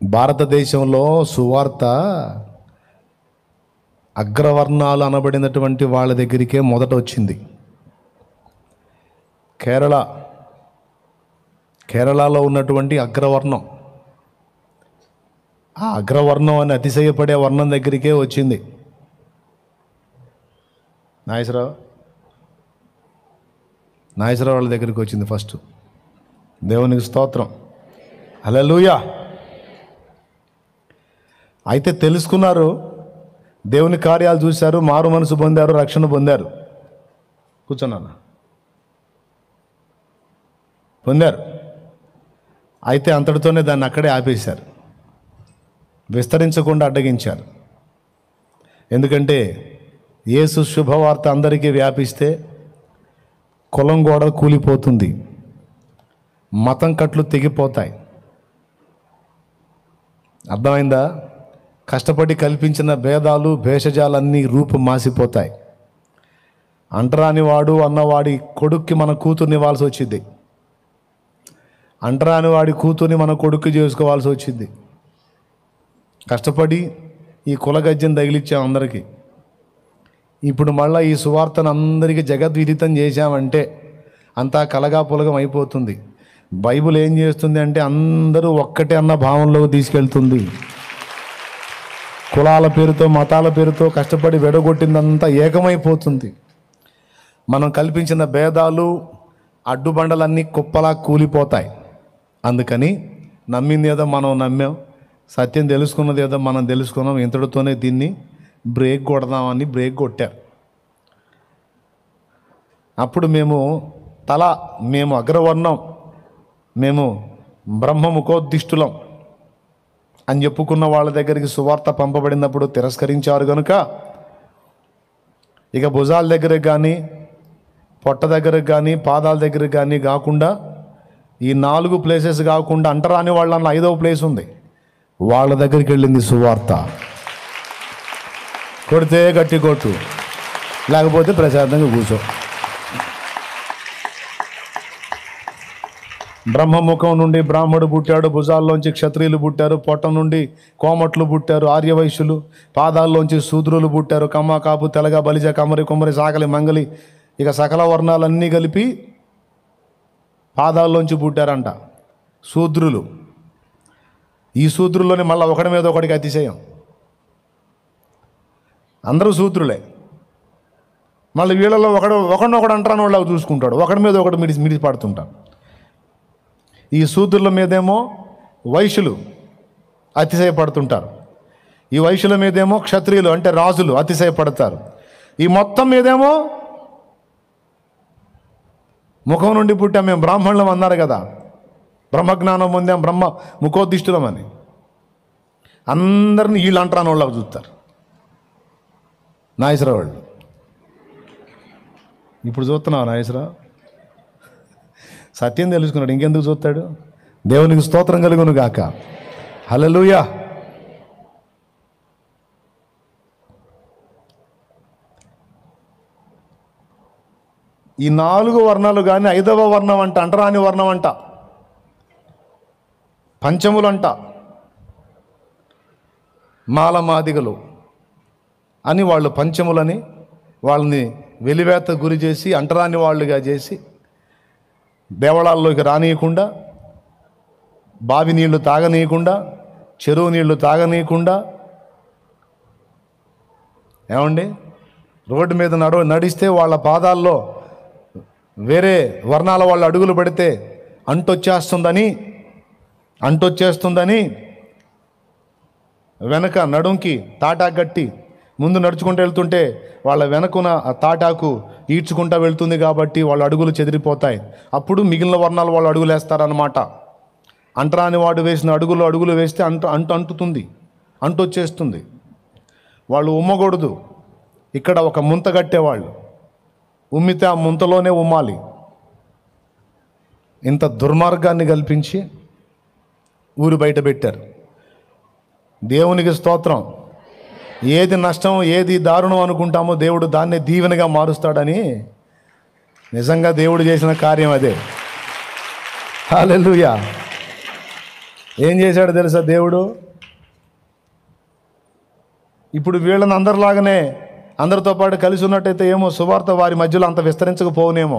భారతదేశంలో సువార్త అగ్రవర్ణాలు అనబడినటువంటి వాళ్ళ దగ్గరికే మొదట వచ్చింది కేరళ కేరళలో ఉన్నటువంటి అగ్రవర్ణం ఆ అగ్రవర్ణం అని అతిశయపడే వర్ణం దగ్గరికే వచ్చింది నాగేశ్వరరావు నాగేశ్వరరావు వాళ్ళ దగ్గరికి వచ్చింది ఫస్ట్ దేవునికి స్తోత్రం హల్లెలూయా అయితే తెలుసుకున్నారు దేవుని కార్యాలు చూశారు మారు మనసు పొందారు రక్షణ పొందారు కూర్చున్నాను పొందారు అయితే అంతటితోనే దాన్ని అక్కడే ఆపేశారు విస్తరించకుండా అడ్డగించారు ఎందుకంటే యేసు శుభవార్త అందరికీ వ్యాపిస్తే కులం గోడ కూలిపోతుంది మతం కట్లు తెగిపోతాయి అర్థమైందా కష్టపడి కల్పించిన భేదాలు భేషజాలన్నీ రూపు మాసిపోతాయి అంటరాని వాడు అన్నవాడి కొడుక్కి మన కూతుర్ని ఇవ్వాల్సి వచ్చింది అంటరాని వాడి కూతుర్ని మన కొడుక్కి చేసుకోవాల్సి వచ్చింది కష్టపడి ఈ కులగజ్యం తగిలిచ్చాం అందరికీ ఇప్పుడు మళ్ళీ ఈ సువార్తను అందరికీ జగద్విదితం చేశామంటే అంతా కలగా పులగం అయిపోతుంది బైబిల్ ఏం చేస్తుంది అంటే అందరూ ఒక్కటే అన్న భావంలోకి తీసుకెళ్తుంది కులాల పేరుతో మతాల పేరుతో కష్టపడి వెడగొట్టిందంతా ఏకమైపోతుంది మనం కల్పించిన భేదాలు అడ్డుబండలన్నీ కుప్పలా కూలిపోతాయి అందుకని నమ్మింది ఏదో మనం నమ్మాం సత్యం తెలుసుకున్నది ఏదో మనం తెలుసుకున్నాం ఇంతటితోనే దీన్ని బ్రేక్ కొడదామని బ్రేక్ కొట్టారు అప్పుడు మేము తల మేము అగ్రవర్ణం మేము బ్రహ్మముఖోద్దిష్టులం అని చెప్పుకున్న వాళ్ళ దగ్గరికి సువార్త పంపబడినప్పుడు తిరస్కరించారు కనుక ఇక భుజాల దగ్గరకు కానీ పొట్ట దగ్గరకు కానీ పాదాల దగ్గరకు కానీ కాకుండా ఈ నాలుగు ప్లేసెస్ కాకుండా అంటరాని వాళ్ళ ఐదవ ప్లేస్ ఉంది వాళ్ళ దగ్గరికి వెళ్ళింది సువార్త కొడితే గట్టి కొట్టు లేకపోతే ప్రశాంతంగా కూర్చో బ్రహ్మముఖం నుండి బ్రాహ్మడు పుట్టాడు భుజాల్లోంచి క్షత్రియులు పుట్టారు పొట్ట నుండి కోమట్లు పుట్టారు ఆర్యవైశ్యులు పాదాల్లోంచి శూద్రులు పుట్టారు కమ్మ కాపు తెలగ బలిజ కమరి కుమ్మరి సాకలి మంగలి ఇక సకల వర్ణాలన్నీ కలిపి పాదాల్లోంచి పుట్టారంట శూద్రులు ఈ శూద్రుల్లోనే మళ్ళీ ఒకడి మీద ఒకడికి అతిశయం అందరూ శూద్రులే మళ్ళీ వీళ్ళలో ఒకడు ఒకడినొకడు అంటాను వాళ్ళు చూసుకుంటాడు ఒకడి మీద ఒకడు మిడిసి మిడిసి పడుతుంటాడు ఈ శూద్రుల మీదేమో వైశ్యులు అతిశయపడుతుంటారు ఈ వైశ్యుల మీదేమో క్షత్రియులు అంటే రాజులు అతిశయపడతారు ఈ మొత్తం మీదేమో ముఖం నుండి పుట్టాం మేము బ్రాహ్మణులం అన్నారు కదా బ్రహ్మజ్ఞానం పొందాం బ్రహ్మ ముఖోద్దిష్టులం అని అందరిని వీళ్ళు అంటారని వాళ్ళకి చూస్తారు నాగేశ్వరరావు వాళ్ళు ఇప్పుడు చూస్తున్నావు నాగేశ్వరరావు సత్యం తెలుసుకున్నాడు ఇంకెందుకు చూస్తాడు దేవునికి స్తోత్రం కలుగును గాక హలలుయా ఈ నాలుగు వర్ణాలు కానీ ఐదవ వర్ణం అంట అంటరాని వర్ణం అంట పంచములంట మాలమాదిగలు అని వాళ్ళు పంచములని వాళ్ళని వెలివేత గురి చేసి అంటరాని వాళ్ళుగా చేసి దేవళాల్లోకి రానియకుండా బావి నీళ్లు తాగనీయకుండా చెరువు నీళ్లు తాగనీయకుండా ఏమండి రోడ్డు మీద నడు నడిస్తే వాళ్ళ పాదాల్లో వేరే వర్ణాల వాళ్ళు అడుగులు పెడితే అంటొచ్చేస్తుందని అంటొచ్చేస్తుందని వెనక నడుంకి తాటాకు కట్టి ముందు నడుచుకుంటూ వెళ్తుంటే వాళ్ళ వెనకున ఆ తాటాకు ఈడ్చుకుంటూ వెళ్తుంది కాబట్టి వాళ్ళ అడుగులు చెదిరిపోతాయి అప్పుడు మిగిలిన వర్ణాలు వాళ్ళు అడుగులు వేస్తారనమాట అంటరాని వాడు వేసిన అడుగులు అడుగులు వేస్తే అంటు అంటు అంటుతుంది అంటు వచ్చేస్తుంది వాళ్ళు ఉమ్మకూడదు ఇక్కడ ఒక ముంత కట్టేవాళ్ళు ఉమ్మితే ఆ ముంతలోనే ఉమ్మాలి ఇంత దుర్మార్గాన్ని కల్పించి ఊరు బయట పెట్టారు దేవునికి స్తోత్రం ఏది నష్టం ఏది దారుణం అనుకుంటామో దేవుడు దాన్నే దీవెనగా మారుస్తాడని నిజంగా దేవుడు చేసిన కార్యం అదే హాలెలుయా ఏం చేశాడు తెలుసా దేవుడు ఇప్పుడు వీళ్ళని అందరిలాగానే అందరితో పాటు కలిసి ఉన్నట్టయితే ఏమో సువార్త వారి మధ్యలో అంత విస్తరించకపోవునేమో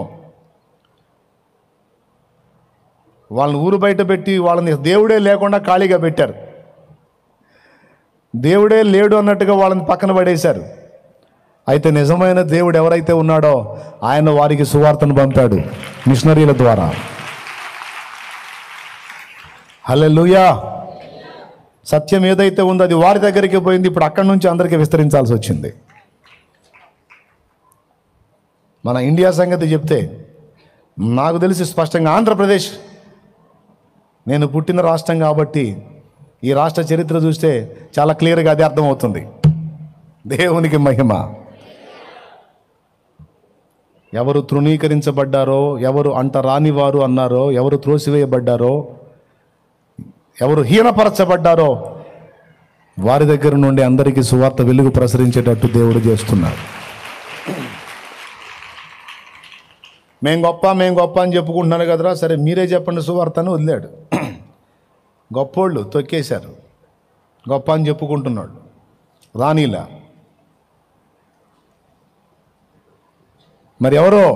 వాళ్ళని ఊరు బయట పెట్టి వాళ్ళని దేవుడే లేకుండా ఖాళీగా పెట్టారు దేవుడే లేడు అన్నట్టుగా వాళ్ళని పక్కన పడేశారు అయితే నిజమైన దేవుడు ఎవరైతే ఉన్నాడో ఆయన వారికి సువార్తను పంపాడు మిషనరీల ద్వారా హల్లెలూయా సత్యం ఏదైతే ఉందో అది వారి దగ్గరికి పోయింది ఇప్పుడు అక్కడి నుంచి అందరికీ విస్తరించాల్సి వచ్చింది మన ఇండియా సంగతి చెప్తే నాకు తెలిసి స్పష్టంగా ఆంధ్రప్రదేశ్ నేను పుట్టిన రాష్ట్రం కాబట్టి ఈ రాష్ట్ర చరిత్ర చూస్తే చాలా క్లియర్గా అది అర్థమవుతుంది దేవునికి మహిమ ఎవరు తృణీకరించబడ్డారో ఎవరు అంట రానివారు అన్నారో ఎవరు త్రోసివేయబడ్డారో ఎవరు హీనపరచబడ్డారో వారి దగ్గర నుండి అందరికీ సువార్త వెలుగు ప్రసరించేటట్టు దేవుడు చేస్తున్నారు మేం గొప్ప మేం గొప్ప అని చెప్పుకుంటున్నాను కదరా సరే మీరే చెప్పండి సువార్త అని వదిలాడు గొప్పోళ్ళు తొక్కేశారు గొప్ప అని చెప్పుకుంటున్నాడు రానీలా మరి ఎవరో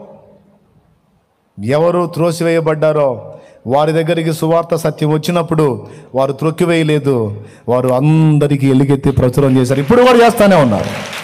ఎవరు త్రోసివేయబడ్డారో వారి దగ్గరికి సువార్త సత్యం వచ్చినప్పుడు వారు త్రొక్కివేయలేదు వారు అందరికీ ఎలుగెత్తి ప్రచురం చేశారు ఇప్పుడు కూడా చేస్తానే ఉన్నారు